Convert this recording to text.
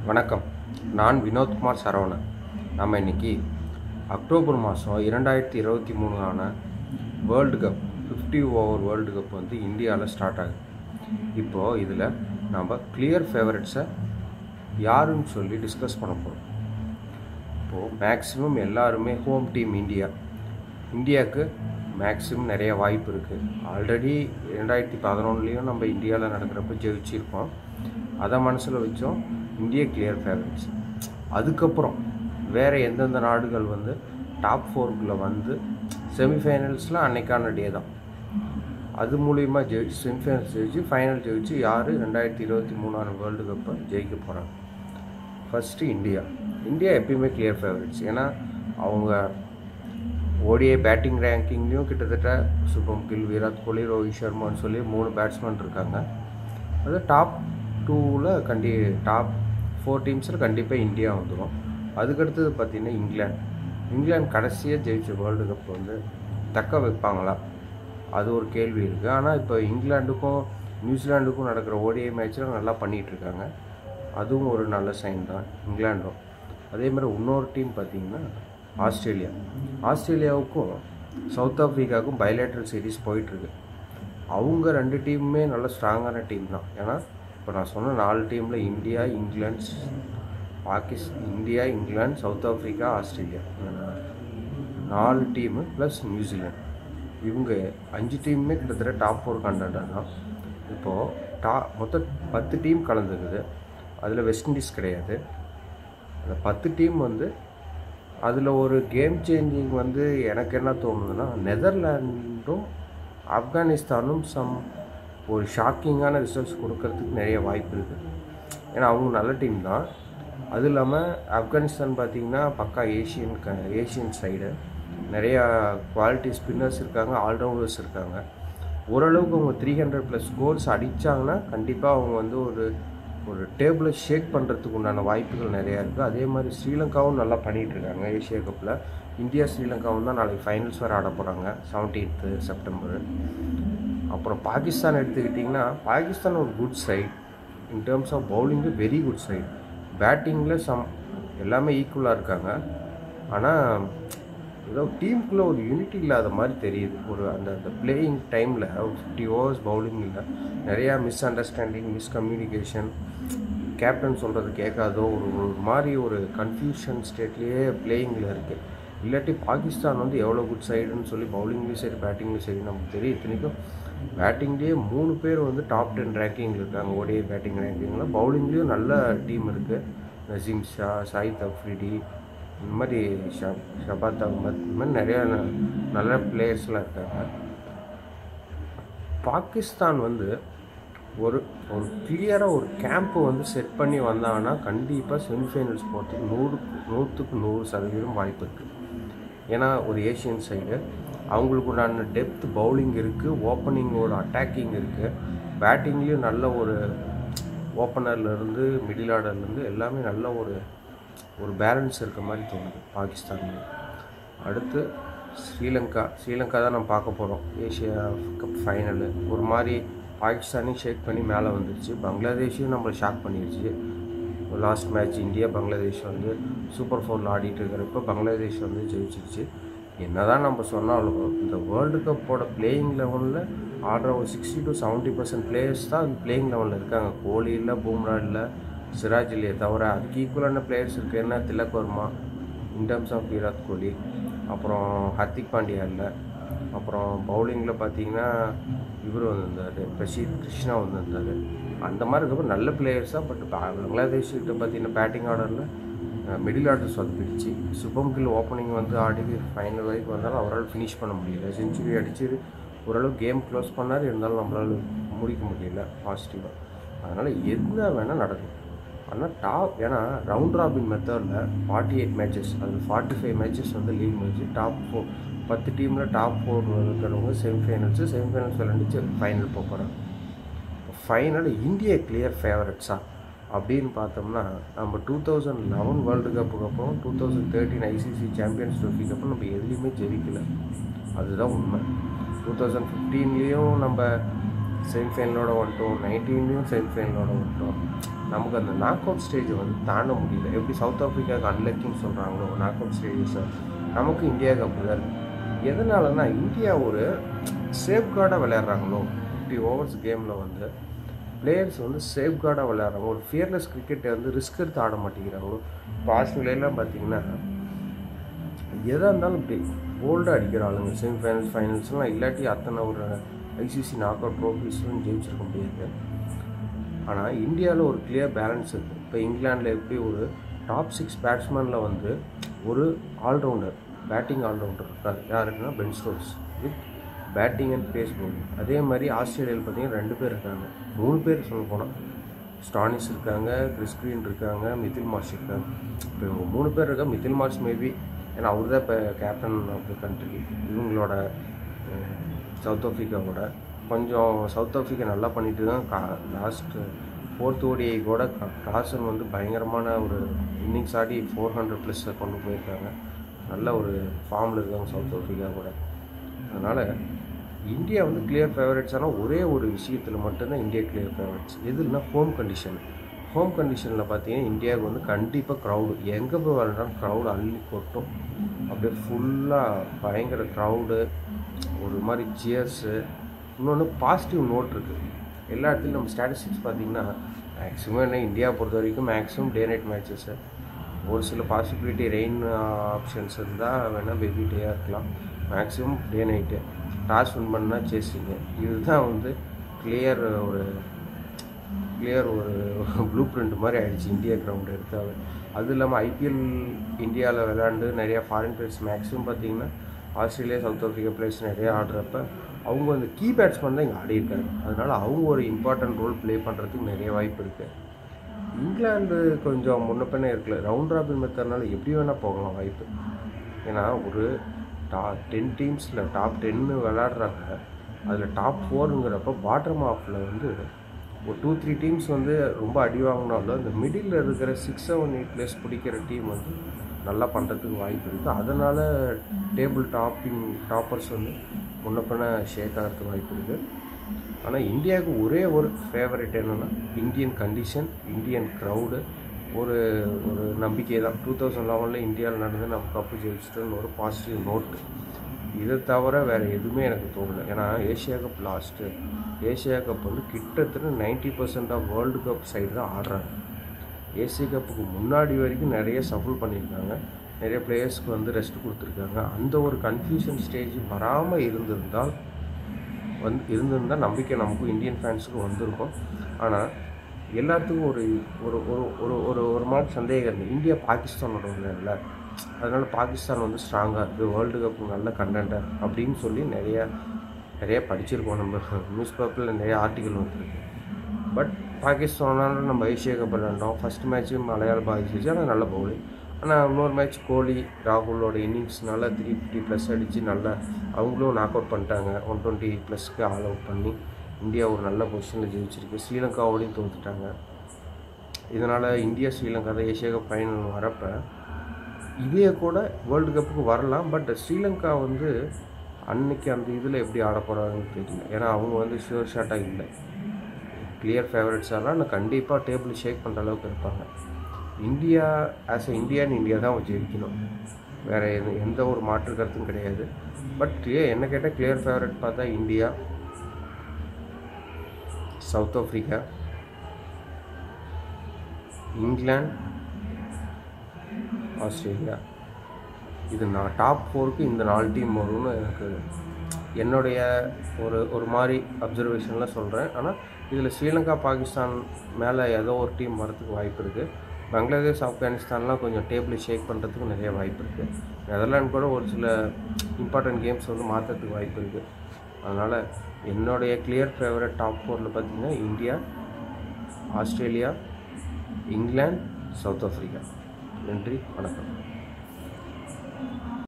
வணக்கம் நான் வினோத்குமார் சரவணன் நம்ம இன்னைக்கு அக்டோபர் மாதம் இரண்டாயிரத்தி இருபத்தி மூணான world cup fifty over world cup வந்து இந்தியாவில் ஸ்டார்ட் ஆகுது இப்போது இதில் நம்ம கிளியர் ஃபேவரட்ஸை யாருன்னு சொல்லி டிஸ்கஸ் பண்ண போகிறோம் இப்போது மேக்ஸிமம் எல்லாருமே ஹோம் டீம் இந்தியா இந்தியாவுக்கு மேக்ஸிமம் நிறைய வாய்ப்பு இருக்குது ஆல்ரெடி ரெண்டாயிரத்தி பதினொன்றுலேயும் நம்ம இந்தியாவில் நடக்கிறப்ப ஜெயிச்சிருக்கோம் அதை மனசில் வச்சோம் இந்தியா கிளியர் ஃபேவரட்ஸ் அதுக்கப்புறம் வேறு எந்தெந்த நாடுகள் வந்து டாப் ஃபோருக்குள்ளே வந்து செமிஃபைனல்ஸில் அன்னைக்கான டே தான் அது மூலிமா ஜெயிச்சு செமிஃபைனல்ஸ் ஜெயிச்சு ஃபைனல் ஜெயிச்சு யார் ரெண்டாயிரத்தி இருபத்தி மூணாவது வேர்ல்டு கப்பை ஜெயிக்க போகிறாங்க ஃபஸ்ட்டு இந்தியா இந்தியா எப்பயுமே கிளியர் ஃபேவரட்ஸ் ஏன்னா அவங்க ஓடிஐ பேட்டிங் ரேங்கிங்லேயும் கிட்டத்தட்ட சுபம் கில் விராட் கோலி ரோஹித் சர்மான்னு சொல்லி மூணு பேட்ஸ்மேன் இருக்காங்க அது டாப் டூவில் கண்டி டாப் ஃபோர் டீம்ஸில் கண்டிப்பாக இந்தியா வந்துடும் அதுக்கடுத்தது பார்த்திங்கன்னா இங்கிலாந்து இங்கிலாந்து கடைசியாக ஜெயிச்ச வேர்ல்டு கப் வந்து தக்க வைப்பாங்களா அது ஒரு கேள்வி இருக்குது ஆனால் இப்போ இங்கிலாந்துக்கும் நியூசிலாண்டுக்கும் நடக்கிற ஓடிஐ மேட்ச்சில் நல்லா பண்ணிகிட்டு இருக்காங்க அதுவும் ஒரு நல்ல சைன் தான் இங்கிலாண்டும் அதே மாதிரி இன்னொரு டீம் பார்த்திங்கன்னா ஆஸ்திரேலியா ஆஸ்திரேலியாவுக்கும் சவுத் ஆஃப்ரிக்காவுக்கும் பைலேட்ரல் சீரிஸ் போயிட்டுருக்கு அவங்க ரெண்டு டீமுமே நல்ல ஸ்ட்ராங்கான டீம் தான் ஏன்னா இப்போ நான் சொன்ன நாலு டீமில் இந்தியா இங்கிலாந்து பாகிஸ் India England South Africa Australia இந்த நாலு டீமு ப்ளஸ் நியூசிலாந்து இவங்க அஞ்சு டீமுமே கிட்டத்தட்ட டாப் ஃபோர் கண்டென்டர் தான் இப்போது டா மொத்தம் பத்து டீம் கலந்துக்குது அதில் வெஸ்ட் இண்டீஸ் கிடையாது அந்த பத்து டீம் வந்து அதில் ஒரு கேம் சேஞ்சிங் வந்து எனக்கு என்ன தோணுதுன்னா நெதர்லாண்டும் ஆப்கானிஸ்தானும் சம் ஒரு ஷாக்கிங்கான ரிசல்ட்ஸ் கொடுக்கறதுக்கு நிறைய வாய்ப்பு இருக்குது ஏன்னா அவங்க நல்ல டீம் தான் அது இல்லாமல் ஆப்கானிஸ்தான் பார்த்திங்கன்னா பக்கா ஏஷியன் க ஏஷியன் சைடு நிறையா குவாலிட்டி ஸ்பின்னர்ஸ் இருக்காங்க ஆல்ரவுண்டர்ஸ் இருக்காங்க ஓரளவுக்கு அவங்க த்ரீ ஹண்ட்ரட் ப்ளஸ் ஸ்கோர்ஸ் அடித்தாங்கன்னா கண்டிப்பாக அவங்க வந்து ஒரு ஒரு டேபிளை ஷேக் பண்ணுறதுக்கு உண்டான வாய்ப்புகள் நிறையா இருக்குது அதே மாதிரி ஸ்ரீலங்காவும் நல்லா பண்ணிகிட்டு இருக்காங்க ஏஷியா கப்பில் இந்தியா ஸ்ரீலங்காவும் தான் நாளைக்கு ஃபைனல்ஸ் வேறு ஆட போகிறாங்க செவன்டீன்த்து செப்டம்பர் அப்புறம் பாகிஸ்தான் எடுத்துக்கிட்டிங்கன்னா பாகிஸ்தான் ஒரு good side in terms of பவுலிங்கு வெரி குட் சைட் பேட்டிங்கில் சம் எல்லாமே ஈக்குவலாக இருக்காங்க ஆனால் ஏதோ டீமுக்குள்ளே ஒரு யூனிட்டி இல்லாத மாதிரி தெரியுது ஒரு அந்த அந்த பிளேயிங் டைமில் ஒரு ஃபிஃப்டி ஓவர்ஸ் பவுலிங்கில் நிறையா misunderstanding miscommunication captain சொல்கிறது கேட்காதோ ஒரு ஒரு மாதிரி ஒரு கன்ஃபியூஷன் ஸ்டேட்லேயே பிளேயிங்கில் இருக்குது இல்லாட்டி பாகிஸ்தான் வந்து எவ்வளோ குட் சைடுன்னு சொல்லி பவுலிங்லேயும் சரி பேட்டிங்லேயும் சரி நமக்கு தெரியும் இத்தனைக்கும் பேட்டிங்லேயே மூணு பேர் வந்து டாப் டென் ரேங்கிங்கில் இருக்காங்க ஓடிஐ பேட்டிங் ரேங்கிங்கில் பவுலிங்லேயும் நல்ல டீம் இருக்குது நசீம் ஷா சாயித் அஃப்ரிடி இந்த மாதிரி ஷப் ஷபாத் அகமத் இந்த மாதிரி நிறையா நல்ல பிளேயர்ஸ்லாம் இருக்காங்க பாகிஸ்தான் வந்து ஒரு ஒரு கிளியராக ஒரு கேம்ப்பு வந்து செட் பண்ணி வந்தாங்கன்னா கண்டிப்பாக செமிஃபைனல்ஸ் போகிறதுக்கு நூறு நூற்றுக்கு நூறு சதவீதம் வாய்ப்பு இருக்குது ஏன்னா ஒரு ஏஷியன் சைடு அவங்களுக்கு உண்டான டெப்த் பவுலிங் இருக்குது ஓப்பனிங்கோட அட்டாக்கிங் இருக்குது பேட்டிங்லேயும் நல்ல ஒரு ஓப்பனர்லேருந்து மிடில் ஆர்டர்லேருந்து எல்லாமே நல்ல ஒரு ஒரு பேலன்ஸ் இருக்க மாதிரி தோணுது பாகிஸ்தான்லேயும் அடுத்து ஸ்ரீலங்கா ஸ்ரீலங்கா தான் நம்ம பார்க்க போகிறோம் ஏஷியா கப் ஃபைனலு ஒரு மாதிரி பாகிஸ்தானையும் ஷேக் பண்ணி மேலே வந்துருச்சு பங்களாதேஷையும் நம்மளை ஷாக் பண்ணிடுச்சு லாஸ்ட் மேட்ச் இந்தியா பங்களாதேஷ் வந்து சூப்பர் ஃபோரில் ஆடிட்டு இருக்கிறப்ப பங்களாதேஷ் வந்து ஜெயிச்சிருச்சு என்ன தான் நம்ம சொன்னாலும் இந்த வேர்ல்டு கப்போட பிளேயிங் லெவலில் ஆடுற ஒரு sixty to seventy percent players தான் அந்த பிளேயிங் லெவலில் இருக்காங்க கோலி இல்லை பூம்ரா இல்லை சிராஜ் இல்லையே தவிர அதுக்கு ஈக்குவலான பிளேயர்ஸ் இருக்குது என்ன Tilak Varma in terms of Virat Kohli அப்புறம் ஹர்திக் பாண்டியா இல்லை அப்புறம் பவுலிங்கில் பார்த்தீங்கன்னா இவர் வந்திருந்தார் பிரசீத் கிருஷ்ணா வந்திருந்தார் அந்த மாதிரி இருக்கப்போ நல்ல பிளேயர்ஸ் தான் பட் பங்களாதேஷ் கிட்ட பார்த்தீங்கன்னா பேட்டிங் ஆர்டரில் மிடில் ஆர்டர் சொதப்பிடுச்சு சுபம் கில் ஓப்பனிங் வந்து ஆடி ஃபைனல் வரைக்கும் வந்தாலும் அவரால் ஃபினிஷ் பண்ண முடியல செஞ்சுரி அடிச்சு ஓரளவு கேம் க்ளோஸ் பண்ணார் இருந்தாலும் நம்மளால் முடிக்க முடியல பாசிட்டிவாக அதனால் என்ன வேணால் நடக்கும் ஆனால் டாப் ஏன்னா ரவுண்ட் ராபின் மெத்தடில் ஃபார்ட்டி எயிட் மேட்சஸ் அதில் ஃபார்ட்டி ஃபைவ் மேட்சஸ் வந்து லீக் மேட்ச் டாப் ஃபோர் பத்து டீமில் டாப் ஃபோர் இருக்கிறவங்க செமிஃபைனல்ஸு செமிஃபைனல்ஸ் விளையாண்டு ஃபைனல் போக போகிறாங்க ஃபைனல் இந்தியா கிளியர் ஃபேவரட்ஸா அப்படின்னு பார்த்தோம்னா நம்ம டூ தௌசண்ட் லெவன் வேர்ல்டு கப்புக்கு அப்புறம் two thousand thirteen ICC champions ட்ரோஃபிக்கு அப்புறம் நம்ம எதுலேயுமே ஜெயிக்கல அதுதான் உண்மை டூ தௌசண்ட் ஃபிஃப்டீன்லேயும் நம்ம செமிஃபைனலோட வந்துட்டோம் நைன்டீன்லேயும் செமிஃபைனலோட வந்துட்டோம் நமக்கு அந்த நாக் அவுட் ஸ்டேஜை வந்து தாண்ட முடியல எப்படி சவுத் ஆஃப்ரிக்காவுக்கு அன்லக்கின்னு சொல்கிறாங்களோ நாக் அவுட் ஸ்டேஜஸை நமக்கு இந்தியாவுக்கு அப்படி தான் இருக்குது எதனாலனா இந்தியா ஒரு சேஃப் கார்டாக விளையாடுறாங்களோ ஃபிஃப்டி ஓவர்ஸ் கேமில் வந்து பிளேயர்ஸ் வந்து சேஃப் கார்டாக விளையாடுறாங்க ஒரு ஃபியர்லெஸ் கிரிக்கெட்டை வந்து ரிஸ்க் எடுத்து ஆட மாட்டேங்கிறாங்களோ இப்போ ஆஸ்திரேலியாலாம் பார்த்தீங்கன்னா எதாக இருந்தாலும் இப்படி போல்டாக அடிக்கிற ஆளுங்க செமிஃபைனல்ஸ் ஃபைனல்ஸ்லாம் இல்லாட்டி அத்தனை ஒரு ஐசிசி நாக் அவுட் ட்ரோஃபீஸ்லாம் ஜெயிச்சிருக்க முடியாது ஆனால் இந்தியாவில் ஒரு கிளியர் பேலன்ஸ் இருக்குது இப்போ இங்கிலாண்டில் எப்படி ஒரு டாப் சிக்ஸ் பேட்ஸ்மேனில் வந்து ஒரு ஆல்ரவுண்டர் பேட்டிங் ஆல்ரவுண்டர் இருக்கார் யாருக்குன்னா Ben Stokes with batting and pace bowling அதே மாதிரி ஆஸ்திரேலியாவில் பார்த்தீங்கன்னா ரெண்டு பேர் இருக்காங்க மூணு பேர் சொல்ல போனால் ஸ்டானிஸ் இருக்காங்க கிறிஸ் கிரீன் இருக்காங்க மிதில் மார்ச் இருக்காங்க இப்போ இவங்க மூணு பேர் இருக்காங்க மிதில் மார்ச் மேபி ஏன்னா அவர் தான் இப்போ கேப்டன் ஆஃப் த கண்ட்ரி இவங்களோட சவுத் ஆஃப்ரிக்காவோட கொஞ்சம் சவுத் ஆஃப்ரிக்கா நல்லா பண்ணிட்டு தான் கா லாஸ்ட் ஃபோர்த் ஓடிஐ கூட காசன் வந்து பயங்கரமான ஒரு இன்னிங்ஸ் ஆடி ஃபோர் ஹண்ட்ரட் ப்ளஸ் கொண்டு போயிருக்காங்க நல்ல ஒரு ஃபார்மில் இருக்காங்க சவுத் ஆஃப்ரிக்கா கூட அதனால் இந்தியா வந்து கிளியர் ஃபேவரட்ஸ் ஆனால் ஒரே ஒரு விஷயத்தில் மட்டும்தான் இந்தியா கிளியர் ஃபேவரட்ஸ் எதுனா ஹோம் கண்டிஷன் ஹோம் கண்டிஷனில் பார்த்தீங்கன்னா இந்தியாவுக்கு வந்து கண்டிப்பாக க்ரௌடு எங்கே போய் விளாண்டாலும் க்ரௌடு அள்ளி கொட்டும் அப்படியே ஃபுல்லாக பயங்கர க்ரௌடு ஒரு மாதிரி ஜியர்ஸு இன்னொன்று பாசிட்டிவ் நோட் இருக்குது எல்லா இடத்துலையும் நம்ம ஸ்டாட்டிஸ்டிக்ஸ் பார்த்தீங்கன்னா மேக்ஸிமம் என்ன இந்தியா பொறுத்த வரைக்கும் மேக்ஸிமம் டே நைட் மேட்சஸ்ஸு ஒரு சில பாசிபிலிட்டி ரெயின் ஆப்ஷன்ஸ் இருந்தால் வேணால் பேபி டேயாக இருக்கலாம் maximum day night toss win பண்ணால் சேசிங்க இதுதான் வந்து கிளியர் ஒரு கிளியர் ஒரு ப்ளூ பிரிண்ட் மாதிரி ஆயிடுச்சு இந்தியா கிரவுண்ட் எடுத்தாவே அதுவும் இல்லாமல் ஐபிஎல் இந்தியாவில் விளையாண்டு நிறையா ஃபாரின் பிளேயர்ஸ் மேக்ஸிமம் பார்த்தீங்கன்னா ஆஸ்திரேலியா சவுத் ஆஃப்ரிக்கா பிளேயர்ஸ் நிறையா ஆடுறப்ப அவங்க வந்து கீ பேட்ஸ்மேன் தான் இங்கே ஆடியிருக்காங்க அதனால் அவங்க ஒரு இம்பார்ட்டன்ட் ரோல் ப்ளே பண்ணுறதுக்கு நிறைய வாய்ப்பு இருக்குது இங்கிலாந்து கொஞ்சம் முன்ன பின்ன இருக்குல்ல ரவுண்ட் ராபின் மெத்தட்னால எப்படி வேணால் போகலாம் வாய்ப்பு ஏன்னா ஒரு டா டென் டீம்ஸில் டாப் டென்னு விளாடுறாங்க அதில் டாப் ஃபோருங்கிறப்ப பாட்டம் ஆஃபில் வந்து ஒரு டூ த்ரீ டீம்ஸ் வந்து ரொம்ப அடி வாங்கினாலும் இந்த மிடில் இருக்கிற சிக்ஸ் செவன் எயிட் பிளேஸ் பிடிக்கிற டீம் வந்து நல்லா பண்ணுறதுக்கு வாய்ப்பு இருக்குது அதனால் டேபிள் டாப்பிங் டாப்பர்ஸ் வந்து முன்ன பின்ன ஷேக் ஆகிறதுக்கு வாய்ப்பு இருக்குது ஆனால் இந்தியாவுக்கு ஒரே ஒரு ஃபேவரட் என்னென்னா இந்தியன் கண்டிஷன் இந்தியன் க்ரௌடு ஒரு ஒரு நம்பிக்கை தான் டூ தௌசண்ட் லெவனில் இந்தியாவில் நடந்து நம்ம கப்பு ஜெயிச்சிட்டோன்னு ஒரு பாசிட்டிவ் நோட்டு இதை தவிர வேறு எதுவுமே எனக்கு தோணலை ஏன்னா Asia cup last Asia cup வந்து கிட்டத்தட்ட ninety percent of world cup side தான் ஆடுறாங்க ஏசியா கப்புக்கு முன்னாடி வரைக்கும் நிறைய சஃபல் பண்ணியிருக்காங்க நிறைய பிளேயர்ஸ்க்கு வந்து ரெஸ்ட் கொடுத்துருக்காங்க அந்த ஒரு கன்ஃபியூஷன் ஸ்டேஜ் வராமல் இருந்திருந்தால் வந்து இருந்திருந்தால் நம்பிக்கை நமக்கும் இந்தியன் ஃபேன்ஸுக்கும் வந்திருக்கும் ஆனால் எல்லாத்துக்கும் ஒரு ஒரு ஒரு ஒரு ஒரு ஒரு மாதிரி சந்தேகம் இருக்குது இந்தியா பாகிஸ்தானோட விளையாடல அதனால் பாகிஸ்தான் வந்து ஸ்ட்ராங்காக இருக்குது வேர்ல்டு கப் நல்ல கண்டென்டர் அப்படின்னு சொல்லி நிறைய நிறைய படிச்சிருக்கோம் நம்ம நியூஸ் பேப்பரில் நிறைய ஆர்டிக்கல் வந்துருக்கு பட் பாகிஸ்தானால நம்ம ஏஷியா கப் விளாண்டோம் ஃபஸ்ட் மேட்ச்சு மலையாள பாதிச்சிச்சு ஆனால் நல்ல பவுலிங் ஆனால் இன்னொரு மேட்ச் கோலி ராகுலோட இன்னிங்ஸ்னால த்ரீ ஃபிஃப்டி ப்ளஸ் அடித்து நல்லா அவங்களும் நாக் அவுட் பண்ணிட்டாங்க ஒன் டுவெண்ட்டி ப்ளஸ்க்கு ஆல் அவுட் பண்ணி இந்தியா ஒரு நல்ல பொசிஷனில் ஜெயிச்சிருக்கு ஸ்ரீலங்காவோடையும் தோத்துட்டாங்க இதனால் இந்தியா ஸ்ரீலங்கா தான் ஏஷியா கப் ஃபைனல் வரப்போ இதே கூட வேர்ல்டு கப்புக்கு வரலாம் பட் ஸ்ரீலங்கா வந்து அன்னைக்கு அந்த இதில் எப்படி ஆட போகிறாங்கன்னு தெரியல ஏன்னா அவங்க வந்து ஷுவர் ஷாட்டாக இல்லை கிளியர் ஃபேவரட்ஸ் எல்லாம் நான் கண்டிப்பாக டேபிள் ஷேக் பண்ணுற அளவுக்கு இருப்பாங்க இந்தியா ஆஸ் எ இந்தியான்னு இந்தியா தான் ஜெயிக்கணும் வேறு எது எந்த ஒரு மாற்று கருத்தும் கிடையாது பட் என்ன கேட்டால் கிளியர் ஃபேவரட் பார்த்தா India South Africa England Australia இது நான் டாப் ஃபோருக்கு இந்த நாலு டீம் வரும்னு எனக்கு என்னுடைய ஒரு ஒரு மாதிரி அப்சர்வேஷனில் சொல்கிறேன் ஆனால் இதில் ஸ்ரீலங்கா பாகிஸ்தான் மேலே ஏதோ ஒரு டீம் வரதுக்கு வாய்ப்பு இருக்குது பங்களாதேஷ் ஆப்கானிஸ்தான்லாம் கொஞ்சம் டேபிள் ஷேக் பண்ணுறதுக்கு நிறைய வாய்ப்பு இருக்குது நெதர்லாண்ட் கூட ஒரு சில இம்பார்ட்டன்ட் கேம்ஸ் வந்து மாற்றுறதுக்கு வாய்ப்பு இருக்குது அதனால் என்னுடைய கிளியர் ஃபேவரட் டாப் ஃபோரில் பார்த்திங்கன்னா India Australia England South Africa நன்றி வணக்கம்